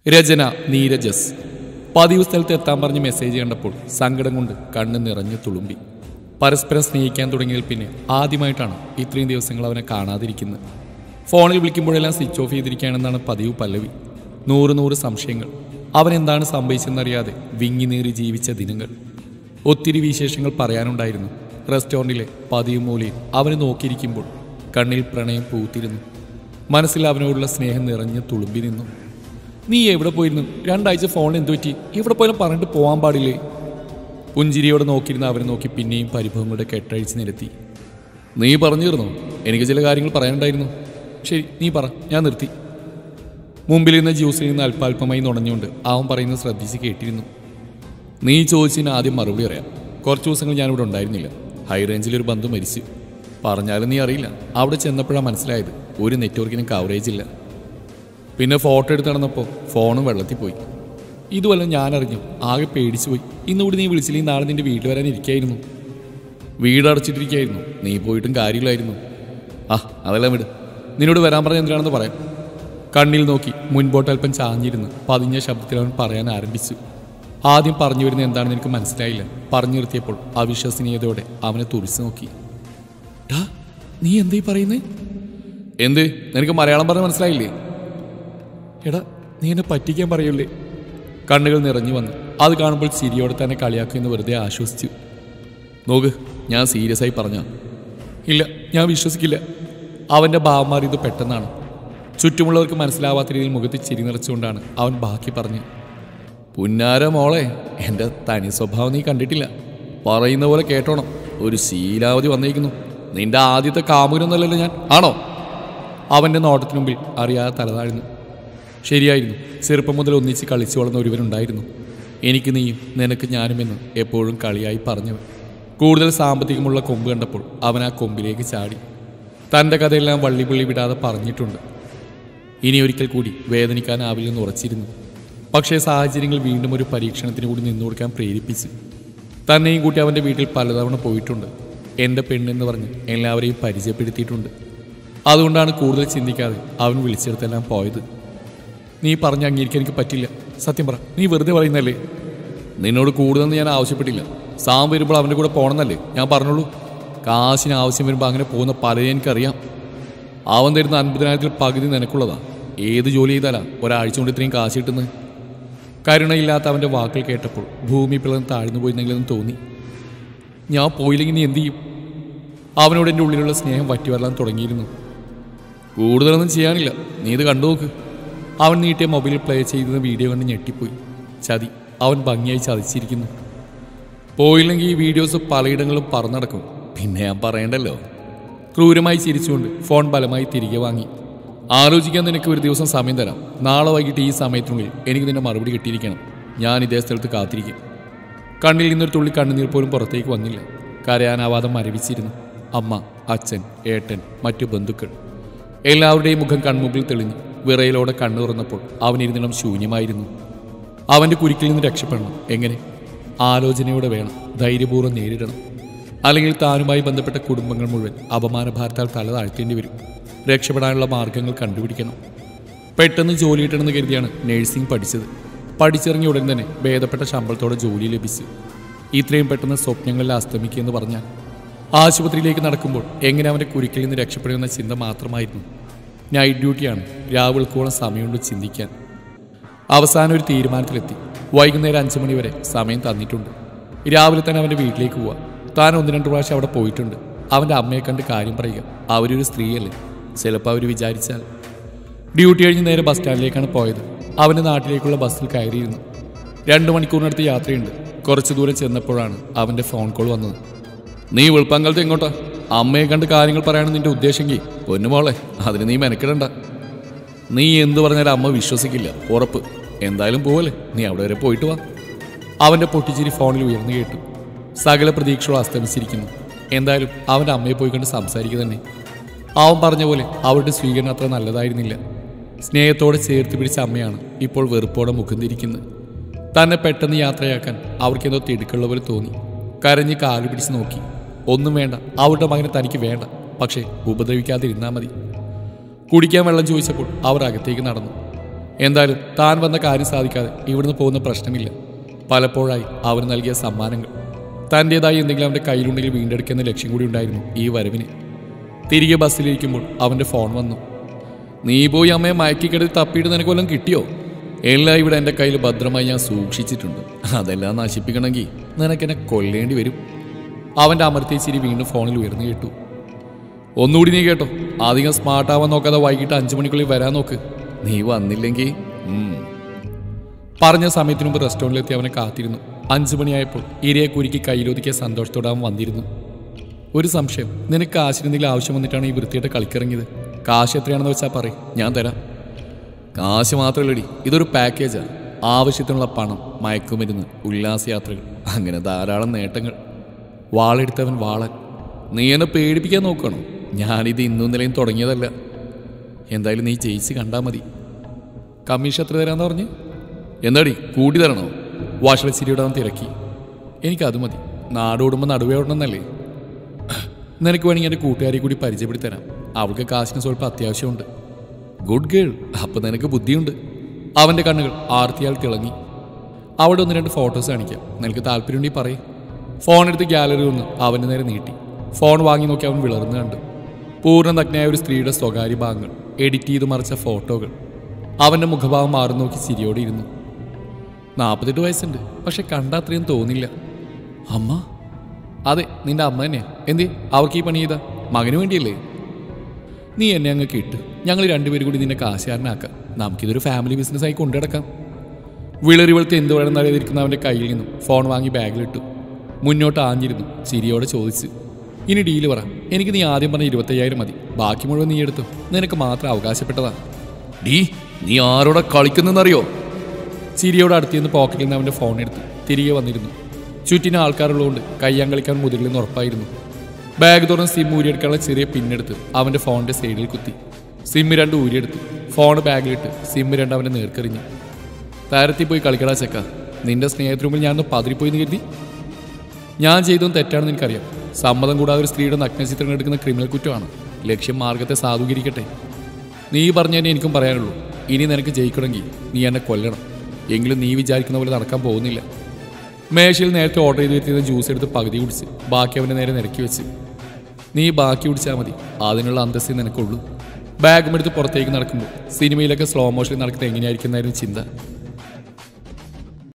രചന നീരജസ് പതിവ് സ്ഥലത്ത് എത്താൻ പറഞ്ഞ് മെസ്സേജ് കണ്ടപ്പോൾ സങ്കടം കൊണ്ട് കണ്ണ് നിറഞ്ഞു തുളുമ്പി പരസ്പരം സ്നേഹിക്കാൻ തുടങ്ങിയതിൽ പിന്നെ ആദ്യമായിട്ടാണ് ഇത്രയും ദിവസങ്ങൾ അവനെ കാണാതിരിക്കുന്നത് ഫോണിൽ വിളിക്കുമ്പോഴെല്ലാം സ്വിച്ച് ഓഫ് ചെയ്തിരിക്കുകയാണെന്നാണ് പതിവ് പല്ലവി നൂറ് നൂറ് സംശയങ്ങൾ അവൻ എന്താണ് സംഭവിച്ചെന്നറിയാതെ വിങ്ങി നീറി ജീവിച്ച ദിനങ്ങൾ ഒത്തിരി വിശേഷങ്ങൾ പറയാനുണ്ടായിരുന്നു റെസ്റ്റോറൻറ്റിലെ പതിവ് മൂലയിൽ അവനെ നോക്കിയിരിക്കുമ്പോൾ കണ്ണിൽ പ്രണയം പൂത്തിരുന്നു മനസ്സിൽ അവനോടുള്ള സ്നേഹം നിറഞ്ഞ് തുളുമ്പി നിന്നു നീ എവിടെ പോയിരുന്നു രണ്ടാഴ്ച ഫോണിൽ എന്തു പറ്റി എവിടെ പോയാലും പറഞ്ഞിട്ട് പോകാൻ പാടില്ലേ പുഞ്ചിരിയോടെ നോക്കിയിരുന്ന അവനെ നോക്കി പിന്നെയും പരിഭവങ്ങളുടെ കെട്ടഴിച്ച് നിരത്തി നീ പറഞ്ഞിരുന്നോ എനിക്ക് ചില കാര്യങ്ങൾ പറയാനുണ്ടായിരുന്നു ശരി നീ പറ ഞാൻ നിർത്തി മുമ്പിലിരുന്ന ജ്യൂസിൽ നിന്ന് അല്പാൽപമായി നുണഞ്ഞുകൊണ്ട് അവൻ പറയുന്നത് ശ്രദ്ധിച്ച് കേട്ടിരുന്നു നീ ചോദിച്ചതിന് ആദ്യം മറുപടി അറിയാം കുറച്ച് ദിവസങ്ങൾ ഞാനിവിടെ ഉണ്ടായിരുന്നില്ല ഹൈ റേഞ്ചിലൊരു ബന്ധു മരിച്ചു പറഞ്ഞാലും നീ അറിയില്ല അവിടെ ചെന്നപ്പോഴാണ് മനസ്സിലായത് ഒരു നെറ്റ്വർക്കിനും കവറേജ് ഇല്ല പിന്നെ ഫോട്ടോ എടുത്ത് നടന്നപ്പോൾ ഫോണും വെള്ളത്തിൽ പോയി ഇതുവല്ല ഞാൻ അറിഞ്ഞു ആകെ പേടിച്ചു പോയി ഇന്നുകൂടി നീ വിളിച്ചില്ലെങ്കിൽ നാളെ നിന്റെ വീട്ടിൽ വരാൻ ഇരിക്കായിരുന്നു വീട് അടച്ചിട്ടിരിക്കായിരുന്നു നീ പോയിട്ടും കാര്യമില്ലായിരുന്നു ആ അതെല്ലാം വിട് നിന്നോട് വരാൻ പറഞ്ഞ എന്തിനാണെന്ന് പറയാം കണ്ണിൽ നോക്കി മുൻപോട്ട് അല്പം ചാഞ്ഞിരുന്ന് പതിഞ്ഞ ശബ്ദത്തിൽ അവൻ പറയാൻ ആരംഭിച്ചു ആദ്യം പറഞ്ഞു വരുന്നത് എന്താണെന്ന് എനിക്ക് മനസ്സിലായില്ല പറഞ്ഞു നിർത്തിയപ്പോൾ അവിശ്വസനീയതയോടെ അവനെ തുറിച്ചു നോക്കി ടാ നീ എന്തീ പറയുന്നേ എന്ത് നിനക്ക് മലയാളം പറഞ്ഞ് മനസ്സിലായില്ലേ എടാ നീ എന്നെ പറ്റിക്കാൻ പറയൂലേ കണ്ണുകൾ നിറഞ്ഞു വന്നു അത് കാണുമ്പോൾ ചിരിയോടെ തന്നെ കളിയാക്കുമെന്ന് വെറുതെ ആശ്വസിച്ചു നോക്ക് ഞാൻ സീരിയസ് ആയി പറഞ്ഞ ഇല്ല ഞാൻ വിശ്വസിക്കില്ല അവൻ്റെ ഭാവം മാറിയത് പെട്ടെന്നാണ് ചുറ്റുമുള്ളവർക്ക് മനസ്സിലാവാത്ത രീതിയിൽ മുഖത്ത് ചിരി നിറച്ചുകൊണ്ടാണ് അവൻ ബാക്കി പറഞ്ഞു പുന്നാര മോളെ എൻ്റെ തനി സ്വഭാവം നീ കണ്ടിട്ടില്ല പറയുന്ന പോലെ കേട്ടോണം ഒരു ശീലാവധി വന്നിരിക്കുന്നു നിന്റെ ആദ്യത്തെ കാമുകനൊന്നല്ലല്ലോ ഞാൻ ആണോ അവൻ്റെ നോട്ടത്തിനു മുമ്പിൽ അറിയാതെ തലതാഴ്ന്നു ശരിയായിരുന്നു ചെറുപ്പം മുതൽ ഒന്നിച്ച് കളിച്ചു വളർന്ന ഒരുവനുണ്ടായിരുന്നു എനിക്ക് നീയും നിനക്ക് ഞാനുമെന്ന് എപ്പോഴും കളിയായി പറഞ്ഞവൻ കൂടുതൽ സാമ്പത്തികമുള്ള കൊമ്പ് കണ്ടപ്പോൾ അവൻ ആ കൊമ്പിലേക്ക് ചാടി തൻ്റെ കഥയെല്ലാം വള്ളിപുള്ളി വിടാതെ പറഞ്ഞിട്ടുണ്ട് ഇനി ഒരിക്കൽ കൂടി വേദനിക്കാനാവില്ലെന്ന് ഉറച്ചിരുന്നു പക്ഷേ സാഹചര്യങ്ങൾ വീണ്ടും ഒരു പരീക്ഷണത്തിന് കൂടി നിന്നു കൊടുക്കാൻ പ്രേരിപ്പിച്ചു തന്നെയും കൂട്ടി അവൻ്റെ വീട്ടിൽ പലതവണ പോയിട്ടുണ്ട് എൻ്റെ പെണ്ണെന്ന് പറഞ്ഞ് എല്ലാവരെയും പരിചയപ്പെടുത്തിയിട്ടുണ്ട് അതുകൊണ്ടാണ് കൂടുതൽ ചിന്തിക്കാതെ അവൻ വിളിച്ചെടുത്തെല്ലാം പോയത് നീ പറഞ്ഞ് അംഗീകരിക്കാൻ എനിക്ക് പറ്റില്ല സത്യം പറ നീ വെറുതെ പറയുന്നല്ലേ നിന്നോട് കൂടുതലൊന്നും ഞാൻ ആവശ്യപ്പെട്ടില്ല സാം വരുമ്പോൾ അവൻ്റെ കൂടെ പോകണമെന്നല്ലേ ഞാൻ പറഞ്ഞോളൂ കാശിന് ആവശ്യം വരുമ്പോൾ അങ്ങനെ പോകുന്ന പലരെയും എനിക്കറിയാം അവൻ തരുന്ന അൻപതിനായിരത്തിൽ പകുതി നിനക്കുള്ളതാ ഏത് ജോലി ചെയ്താലാ ഒരാഴ്ച കൊണ്ട് ഇത്രയും കാശ് കിട്ടുന്നത് കരുണയില്ലാത്ത അവൻ്റെ വാക്കുകൾ കേട്ടപ്പോൾ ഭൂമി പിളർന്ന് താഴ്ന്നു പോയിരുന്നെങ്കിലെന്ന് തോന്നി ഞാൻ പോയില്ലെങ്കിൽ നീ എന്ത് ചെയ്യും അവനോട് എൻ്റെ ഉള്ളിലുള്ള സ്നേഹം വറ്റി വരലാൻ തുടങ്ങിയിരുന്നു കൂടുതലൊന്നും ചെയ്യാനില്ല നീ ഇത് കണ്ടു നോക്ക് അവൻ നീട്ടിയ മൊബൈലിൽ പ്ലേ ചെയ്തിരുന്ന വീഡിയോ കണ്ട് ഞെട്ടിപ്പോയി ചതി അവൻ ഭംഗിയായി ചതിച്ചിരിക്കുന്നു പോയില്ലെങ്കിൽ ഈ വീഡിയോസ് പലയിടങ്ങളിലും പറന്നടക്കും പിന്നെ ഞാൻ പറയണ്ടല്ലോ ക്രൂരമായി ചിരിച്ചുകൊണ്ട് ഫോൺ ബലമായി തിരികെ വാങ്ങി ആലോചിക്കാൻ നിനക്ക് ഒരു ദിവസം സമയം തരാം നാളെ വൈകിട്ട് ഈ സമയത്തിനുള്ളിൽ എനിക്ക് നിന്റെ മറുപടി കിട്ടിയിരിക്കണം ഞാൻ ഇതേ സ്ഥലത്ത് കാത്തിരിക്കും കണ്ണിൽ നിന്നൊരു തുള്ളി കണ്ണുനീർ പോലും പുറത്തേക്ക് വന്നില്ല കരയാനാവാതെ മരവിച്ചിരുന്നു അമ്മ അച്ഛൻ ഏട്ടൻ മറ്റു ബന്ധുക്കൾ എല്ലാവരുടെയും മുഖം കൺമുമ്പിൽ തെളിഞ്ഞു വിറയിലോടെ കണ്ണു തുറന്നപ്പോൾ അവനിരുന്നിടം ശൂന്യമായിരുന്നു അവൻ്റെ കുരുക്കിൽ നിന്ന് രക്ഷപ്പെടണം എങ്ങനെ ആലോചനയോടെ വേണം ധൈര്യപൂർവ്വം നേരിടണം അല്ലെങ്കിൽ താനുമായി ബന്ധപ്പെട്ട കുടുംബങ്ങൾ മുഴുവൻ അപമാനഭാരത്താൽ തല താഴ്ത്തേണ്ടി വരും രക്ഷപ്പെടാനുള്ള മാർഗങ്ങൾ കണ്ടുപിടിക്കണം പെട്ടെന്ന് ജോലി കിട്ടണമെന്ന് കരുതിയാണ് നഴ്സിംഗ് പഠിച്ചത് പഠിച്ചിറങ്ങിയ ഉടൻ തന്നെ ഭേദപ്പെട്ട ശമ്പളത്തോടെ ജോലി ലഭിച്ചു ഇത്രയും പെട്ടെന്ന് സ്വപ്നങ്ങളിൽ അസ്തമിക്കുമെന്ന് പറഞ്ഞാൽ ആശുപത്രിയിലേക്ക് നടക്കുമ്പോൾ എങ്ങനെ അവൻ്റെ കുരുക്കിൽ നിന്ന് രക്ഷപ്പെടുമെന്ന ചിന്ത മാത്രമായിരുന്നു നൈറ്റ് ഡ്യൂട്ടിയാണ് രാവിൾക്കോളം സമയമുണ്ട് ചിന്തിക്കാൻ അവസാനം ഒരു തീരുമാനത്തിലെത്തി വൈകുന്നേരം അഞ്ചു മണി വരെ സമയം തന്നിട്ടുണ്ട് രാവിലെ തന്നെ അവൻ്റെ വീട്ടിലേക്ക് പോവാ താൻ ഒന്ന് രണ്ട് പ്രാവശ്യം അവിടെ പോയിട്ടുണ്ട് അവൻ്റെ അമ്മയെ കണ്ട് കാര്യം പറയുക അവരൊരു സ്ത്രീയല്ലേ ചിലപ്പോൾ അവർ വിചാരിച്ചാൽ ഡ്യൂട്ടി കഴിഞ്ഞ് നേരെ ബസ് സ്റ്റാൻഡിലേക്കാണ് പോയത് അവൻ്റെ നാട്ടിലേക്കുള്ള ബസ്സിൽ കയറിയിരുന്നു രണ്ട് മണിക്കൂറിനടുത്ത് യാത്രയുണ്ട് കുറച്ച് ദൂരം ചെന്നപ്പോഴാണ് അവൻ്റെ ഫോൺ കോൾ വന്നത് നീ വെളുപ്പാങ്കാലത്ത് എങ്ങോട്ടാ അമ്മയെ കണ്ട് കാര്യങ്ങൾ പറയാനും നിന്റെ ഉദ്ദേശമെങ്കിൽ പൊന്നുമോളെ അതിന് നീ മെനക്കിടണ്ട നീ എന്തു പറഞ്ഞാലും അമ്മ വിശ്വസിക്കില്ല ഉറപ്പ് എന്തായാലും പോവല്ലേ നീ അവിടെ വരെ പോയിട്ട് വാ അവൻ്റെ പൊട്ടിച്ചിരി ഫോണിൽ ഉയർന്നു കേട്ടു സകല പ്രതീക്ഷകൾ അസ്തമിച്ചിരിക്കുന്നു എന്തായാലും അവൻ്റെ അമ്മയെ പോയി കണ്ട് സംസാരിക്കുക തന്നെ അവൻ പറഞ്ഞ പോലെ അവരുടെ സ്വീകരണം അത്ര നല്ലതായിരുന്നില്ല സ്നേഹത്തോടെ ചേർത്ത് പിടിച്ച അമ്മയാണ് ഇപ്പോൾ വെറുപ്പോടെ മുഖം തിരിക്കുന്നത് തന്നെ പെട്ടെന്ന് യാത്രയാക്കാൻ അവർക്കെന്തോ തിടുക്കുള്ള പോലെ തോന്നി കരഞ്ഞ് കാല് പിടിച്ച് നോക്കി ഒന്നും വേണ്ട അവരുടെ മകനെ തനിക്ക് വേണ്ട പക്ഷേ ഉപദ്രവിക്കാതിരുന്നാൽ മതി കുടിക്കാൻ വെള്ളം ചോദിച്ചപ്പോൾ അവർ അകത്തേക്ക് നടന്നു എന്തായാലും താൻ വന്ന കാര്യം സാധിക്കാതെ ഇവിടുന്ന് പോകുന്ന പ്രശ്നമില്ല പലപ്പോഴായി അവർ നൽകിയ സമ്മാനങ്ങൾ തൻ്റെതായി എന്തെങ്കിലും അവൻ്റെ കയ്യിലുണ്ടെങ്കിൽ വീണ്ടെടുക്കുന്ന ലക്ഷ്യം കൂടി ഉണ്ടായിരുന്നു ഈ വരവിന് തിരികെ ബസ്സിലിരിക്കുമ്പോൾ അവൻ്റെ ഫോൺ വന്നു നീ പോയി അമ്മയെ മയക്കിക്കെടുത്ത് തപ്പിയിട്ട് നിനക്ക് വല്ലതും കിട്ടിയോ എല്ലാം ഇവിടെ എൻ്റെ കയ്യിൽ ഭദ്രമായി ഞാൻ സൂക്ഷിച്ചിട്ടുണ്ട് അതെല്ലാം നശിപ്പിക്കണമെങ്കിൽ നിനക്കെന്നെ കൊല്ലേണ്ടി വരും അവൻ്റെ അമർത്തിയ ചിരി വീണ്ടും ഫോണിൽ ഉയർന്നു കേട്ടു ഒന്നുകൂടി നീ കേട്ടോ അധികം സ്മാർട്ട് ആവാൻ നോക്കാതെ വൈകിട്ട് അഞ്ചു മണിക്കുള്ളിൽ വരാൻ നോക്ക് നീ വന്നില്ലെങ്കിൽ ഉം. പറഞ്ഞ സമയത്തിന് മുമ്പ് റെസ്റ്റോറൻറ്റിലെത്തി അവനെ കാത്തിരുന്നു അഞ്ചു മണിയായപ്പോൾ ഇരയെ കുരുക്കി കയ്യിലൊതുക്കിയ സന്തോഷത്തോടെ അവൻ വന്നിരുന്നു ഒരു സംശയം നിനക്ക് കാശിന് എന്തെങ്കിലും ആവശ്യം വന്നിട്ടാണ് ഈ വൃത്തിയായിട്ട് കളിക്കിറങ്ങിയത് കാശ് എത്രയാണെന്ന് വെച്ചാൽ പറയും ഞാൻ തരാം കാശ് മാത്രമല്ലടി ഇതൊരു പാക്കേജാണ് ആവശ്യത്തിനുള്ള പണം മയക്കുമരുന്ന് ഉല്ലാസയാത്രകൾ അങ്ങനെ ധാരാളം നേട്ടങ്ങൾ വാളെടുത്തവൻ വാളൻ നീ എന്നെ പേടിപ്പിക്കാൻ നോക്കണം ഞാനിത് ഇന്നും ഇന്നലെയും തുടങ്ങിയതല്ല എന്തായാലും നീ ജയിച്ച് കണ്ടാൽ മതി കമ്മീഷൻ എത്ര തരാന്ന് പറഞ്ഞ് എന്താടി കൂട്ടി തരണോ വാഷളച്ചിരിയുടെ അവൻ തിരക്കി എനിക്കത് മതി നാടോടുമ്പോൾ നടുവേ ഓടണമെന്നല്ലേ നിനക്ക് വേണമെങ്കിൽ എൻ്റെ കൂട്ടുകാരെ കൂടി പരിചയപ്പെടുത്തി തരാം അവൾക്ക് കാശിന് സ്വല്പം അത്യാവശ്യമുണ്ട് ഗുഡ് ഗേൾ അപ്പം നിനക്ക് ബുദ്ധിയുണ്ട് അവൻ്റെ കണ്ണുകൾ ആർത്തിയാൽ തിളങ്ങി അവിടെ ഒന്ന് രണ്ട് ഫോട്ടോസ് കാണിക്കാം നിനക്ക് താല്പര്യമുണ്ടെങ്കിൽ പറയും ഫോൺ എടുത്ത് ഗാലറി ഒന്ന് അവൻ്റെ നേരെ നീട്ടി ഫോൺ വാങ്ങി നോക്കി അവൻ വിളർന്നു കണ്ടു പൂർണ്ണ നഗ്നയായ ഒരു സ്ത്രീയുടെ സ്വകാര്യ ഭാഗങ്ങൾ എഡിറ്റ് ചെയ്ത് മറിച്ച ഫോട്ടോകൾ അവൻ്റെ മുഖഭാവം മാറി നോക്കി ചിരിയോടെ ഇരുന്നു നാൽപ്പത്തെട്ട് വയസ്സുണ്ട് പക്ഷെ കണ്ട അത്രയും തോന്നില്ല അമ്മ അതെ നിന്റെ അമ്മ തന്നെയാ എന്തേ അവർക്ക് ഈ പണി ചെയ്താ മകന് വേണ്ടിയല്ലേ നീ എന്നെ അങ്ങ് കിട്ടു ഞങ്ങൾ രണ്ടുപേരും കൂടി നിന്നെ കാശുകാരനാക്കാം നമുക്കിതൊരു ഫാമിലി ബിസിനസ് ആയി കൊണ്ടുനടക്കാം വിളറി വെളുത്ത് എന്ത് വേണം അറിയാതിരിക്കുന്ന അവൻ്റെ കയ്യിൽ നിന്നും ഫോൺ വാങ്ങി ബാഗിലിട്ടു മുന്നോട്ട് ആഞ്ഞിരുന്നു ചിരിയോടെ ചോദിച്ചു ഇനി ഡീല് പറ എനിക്ക് നീ ആദ്യം പറഞ്ഞ ഇരുപത്തയ്യായിരം മതി ബാക്കി മുഴുവൻ നീ എടുത്തു നിനക്ക് മാത്രം അവകാശപ്പെട്ടതാ ഡീ നീ ആരോടെ കളിക്കുന്നെന്നറിയോ ചിരിയോട് അടുത്തിരുന്ന് പോക്കറ്റിൽ നിന്ന് അവൻ്റെ ഫോൺ എടുത്തു തിരികെ വന്നിരുന്നു ചുറ്റിന് ആൾക്കാരുള്ളതുകൊണ്ട് കയ്യാൻ കളിക്കാൻ മുതിരില്ലെന്ന് ഉറപ്പായിരുന്നു ബാഗ് തുറന്ന് സിം ഊരിയെടുക്കാനുള്ള ചെറിയ പിന്നെടുത്ത് അവൻ്റെ ഫോണിൻ്റെ സൈഡിൽ കുത്തി സിം രണ്ട് ഊരിയെടുത്തു ഫോൺ ബാഗിലിട്ട് സിം രണ്ട് അവൻ്റെ നേർക്കെറിഞ്ഞു താരത്തിൽ പോയി കളിക്കടാ ചെക്ക നിന്റെ സ്നേഹത്തിന് മുമ്പിൽ ഞാനൊന്ന് പതിരിപ്പോയി എന്ന് കരുതി ഞാൻ ചെയ്തതും തെറ്റാണെന്ന് എനിക്കറിയാം സമ്മതം കൂടാതെ ഒരു സ്ത്രീയുടെ നഗ്നചിത്രങ്ങൾ എടുക്കുന്ന ക്രിമിനൽ കുറ്റമാണ് ലക്ഷ്യം മാർഗത്തെ സാധൂകരിക്കട്ടെ നീ പറഞ്ഞു തന്നെ എനിക്കും പറയാനുള്ളൂ ഇനി നിനക്ക് ജയിക്കണമെങ്കിൽ നീ എന്നെ കൊല്ലണം എങ്കിലും നീ വിചാരിക്കുന്ന പോലെ നടക്കാൻ പോകുന്നില്ല മേശയിൽ നേരത്തെ ഓർഡർ ചെയ്ത് വരുത്തിയ ജ്യൂസ് എടുത്ത് പകുതി കുടിച്ച് ബാക്കി അവൻ്റെ നേരെ നിരക്കി വെച്ച് നീ ബാക്കി കുടിച്ചാൽ മതി അതിനുള്ള അന്തസ്സേ നിനക്കുള്ളൂ ബാഗും എടുത്ത് പുറത്തേക്ക് നടക്കുമ്പോൾ സിനിമയിലൊക്കെ സ്ലോ മോഷനിൽ നടക്കുന്നത് എങ്ങനെയായിരിക്കും എന്നായിരുന്നു ചിന്ത